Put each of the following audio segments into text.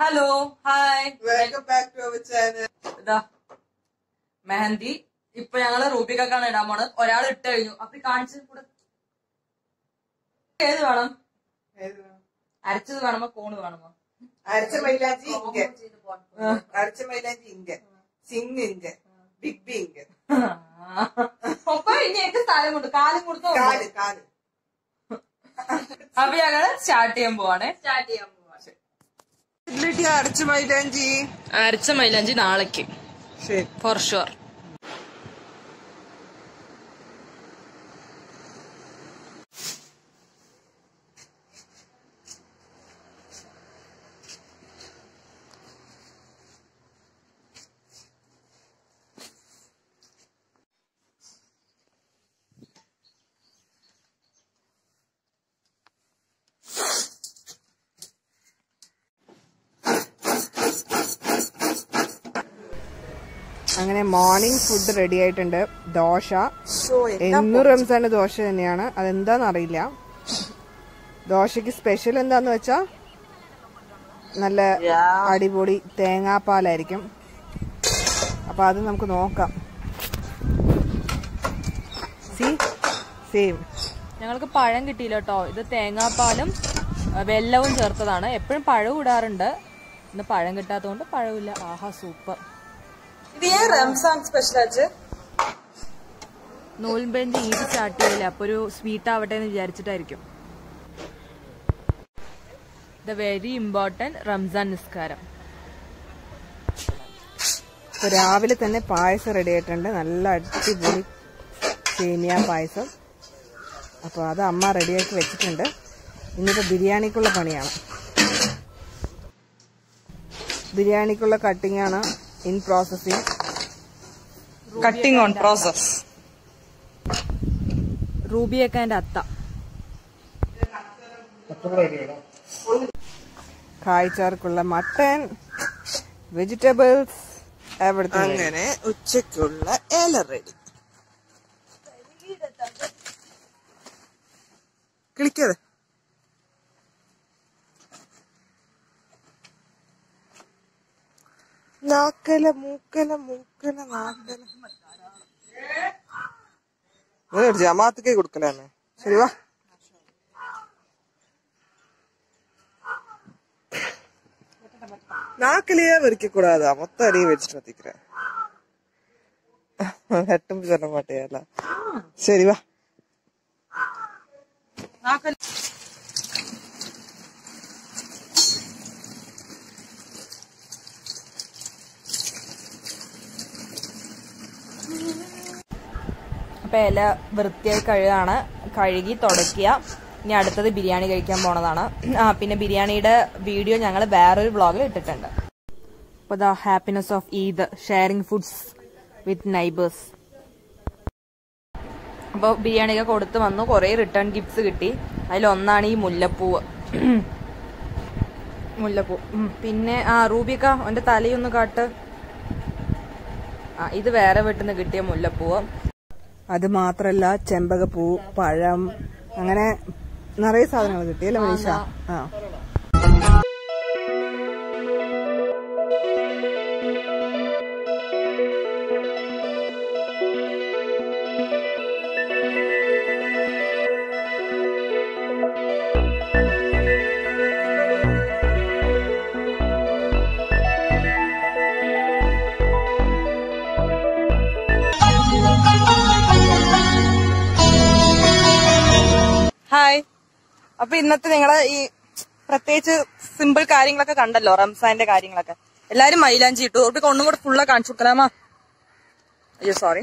Hello hi welcome back to our channel ഇതാ മെഹന്തി ഇപ്പൊ ഞങ്ങള് റൂബിക്കാണ് ഇടാൻ പോണത് ഒരാൾ ഇട്ട് കഴിഞ്ഞു അപ്പൊ ഈ കാണിച്ചു കൂടെ ഏത് വേണം അരച്ചത് വേണമോ കോണ് വേണമോ അരച്ച മൈലാഞ്ചി ഇങ്ക അരച്ച മൈലാഞ്ചി ഇങ്ക സിങ് ഇങ്ക ബിഗ് ബി ഇങ്ക ഒപ്പം ഇനി എനിക്ക് സ്ഥലം കൊടുത്തു കാലും കൊടുത്തോ കാല് കാല് അപ്പൊ ഞങ്ങള് സ്റ്റാർട്ട് ചെയ്യാൻ പോവാണേ സ്റ്റാർട്ട് ചെയ്യാൻ പോവാ ഇതിലിട്ട് അരച്ച മൈലാഞ്ചി അരച്ച മൈലാഞ്ചി നാളേക്ക് ശരി ഫോർ ഷുവർ അങ്ങനെ മോർണിംഗ് ഫുഡ് റെഡി ആയിട്ടുണ്ട് ദോശ എന്നും റംസാന് ദോശ തന്നെയാണ് അതെന്താന്ന് അറിയില്ല ദോശക്ക് സ്പെഷ്യൽ എന്താന്ന് വെച്ചാ നല്ല അടിപൊളി തേങ്ങാപ്പാലായിരിക്കും അപ്പൊ അത് നമുക്ക് നോക്കാം സി സെയിം ഞങ്ങൾക്ക് പഴം കിട്ടിയില്ല കേട്ടോ ഇത് തേങ്ങാപ്പാലും അഹ് വെല്ലവും ചേർത്തതാണ് എപ്പോഴും പഴം ഇടാറുണ്ട് ഇന്ന് പഴം കിട്ടാത്തതുകൊണ്ട് പഴമില്ല ആഹാ സൂപ്പർ ഇത് ഏൻ റംസാൻ സ്പെഷ്യൽ ആച്ച് നൂൽബെഞ്ച് ഈദ് സ്റ്റാർട്ട് ചെയ്യില്ല അപ്പൊ ഒരു സ്വീറ്റ് ആവട്ടെ എന്ന് വിചാരിച്ചിട്ടായിരിക്കും ദ വെരി ഇമ്പോർട്ടന്റ് റംസാൻ നിസ്കാരം ഇപ്പൊ രാവിലെ തന്നെ പായസം റെഡി ആയിട്ടുണ്ട് നല്ല അടിപൊളി സേമിയ പായസം അപ്പോൾ അത് അമ്മ റെഡിയാക്കി വെച്ചിട്ടുണ്ട് ഇനിയിപ്പോൾ ബിരിയാണിക്കുള്ള പണിയാണ് ബിരിയാണിക്കുള്ള കട്ടിംഗ് ആണ് in processing cutting on process റൂബിയൊക്കെ എന്റെ അത്ത കായ്ച്ചാർക്കുള്ള മട്ടൻ വെജിറ്റബിൾസ് എവിടത്തെ അങ്ങനെ ഉച്ചക്കുള്ള ഇല റെഡി കിളിക്കാതെ നാക്കല മൂക്കല മൂക്കല നാക്കല ഒരു ജമാഅത്തേക്ക് കൊടുക്കലാണ് ശരി വാ நாக்கிலேயே வெறிக்க கூடாதா மொத்தம் அடியே வச்சுட்டு வத்திக்கிறேன் வெட்டும் சொல்ல மாட்டேல சரி வா അപ്പൊ ഇല വൃത്തിയായി കഴുകാണ് കഴുകി തുടയ്ക്കുക ഇനി അടുത്തത് ബിരിയാണി കഴിക്കാൻ പോണതാണ് ആ പിന്നെ ബിരിയാണിയുടെ വീഡിയോ ഞങ്ങൾ വേറൊരു വ്ളോഗിൽ ഇട്ടിട്ടുണ്ട് അപ്പൊ the happiness of Eid sharing foods with neighbours അപ്പോൾ ബിരിയാണിയൊക്കെ കൊടുത്ത് വന്നു കുറേ റിട്ടേൺ ഗിഫ്റ്റ്സ് കിട്ടി അതിലൊന്നാണ് ഈ മുല്ലപ്പൂവ് മുല്ലപ്പൂ ഉം. പിന്നെ ആ റൂബിക്ക അവന്റെ തലയൊന്ന് കാട്ട് ആ ഇത് വേറെ വീട്ടിൽ നിന്ന് കിട്ടിയ മുല്ലപ്പൂവ് അത് മാത്രല്ല ചെമ്പകപ്പൂ പഴം അങ്ങനെ നിറയെ സാധനങ്ങൾ കിട്ടിയല്ലേ മനീഷ ആ ഹായ് അപ്പൊ ഇന്നത്തെ നിങ്ങളെ ഈ പ്രത്യേകിച്ച് സിമ്പിൾ കാര്യങ്ങളൊക്കെ കണ്ടല്ലോ റംസാന്റെ കാര്യങ്ങളൊക്കെ എല്ലാരും മൈലാഞ്ചി ഇട്ടു അവർക്ക് ഒന്നും കൂടെ ഫുള്ള് കാണിച്ചു കൊടുക്കലാമാ അയ്യോ സോറി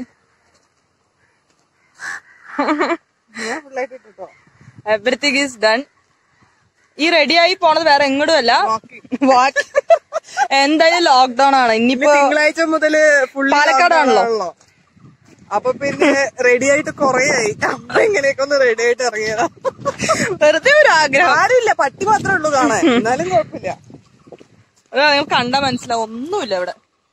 എവറിത്തിങ് ഈസ് ഡൺ ഈ റെഡിയായി പോണത് വേറെ എങ്ങോട്ടും അല്ല വാക്ക് എന്തായാലും ലോക്ക്ഡൌൺ ആണ് ഇനിയിപ്പോ തിങ്കളാഴ്ച മുതല് ഫുള്ള് പാലക്കാടാണല്ലോ. അപ്പൊ പിന്നെ റെഡി ആയിട്ട് കൊറേ ആയി അപ്പൊ ഇങ്ങനെയൊക്കെ ഒന്ന് റെഡി ആയിട്ട് ഇറങ്ങിയതാ വെറുതെ ഒരു ആഗ്രഹം ആരുമില്ല പട്ടി മാത്രമേ ഉള്ളൂ കാണാൻ എന്നാലും കുഴപ്പമില്ല അതാ നിങ്ങൾ കണ്ടാ മനസ്സിലാവും ഒന്നുമില്ല ഇവിടെ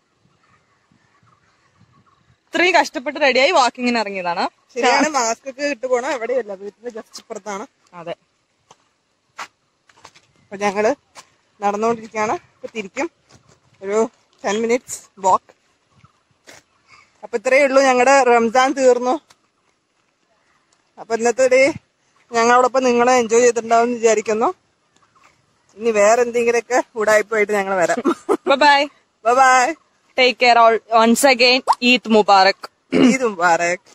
ഇത്രയും കഷ്ടപ്പെട്ട് റെഡിയായി വാക്കിങ്ങിന് ഇറങ്ങിയതാണ് ശരിയാണ് മാസ്ക് ഒക്കെ ഇട്ട് പോണം എവിടെയല്ല വീട്ടിന്റെ ജസ്റ്റ് ഇപ്പുറത്താണ് അതെ അപ്പൊ ഞങ്ങള് നടന്നുകൊണ്ടിരിക്കുകയാണ് ഇപ്പൊ തിരിക്കും ഒരു ടെൻ മിനിറ്റ്സ് വാക്ക് അപ്പൊ ഇത്രയേ ഉള്ളൂ ഞങ്ങളുടെ റംസാൻ തീർന്നു അപ്പൊ ഇന്നത്തെ ഡേ ഞങ്ങളോടൊപ്പം നിങ്ങളെ എൻജോയ് ചെയ്തിട്ടുണ്ടാവും എന്ന് വിചാരിക്കുന്നു ഇനി വേറെ എന്തെങ്കിലുമൊക്കെ ഉടായ്പായിട്ട് ഞങ്ങൾ വരാം bye bye take care all once again Eid Mubarak Eid Mubarak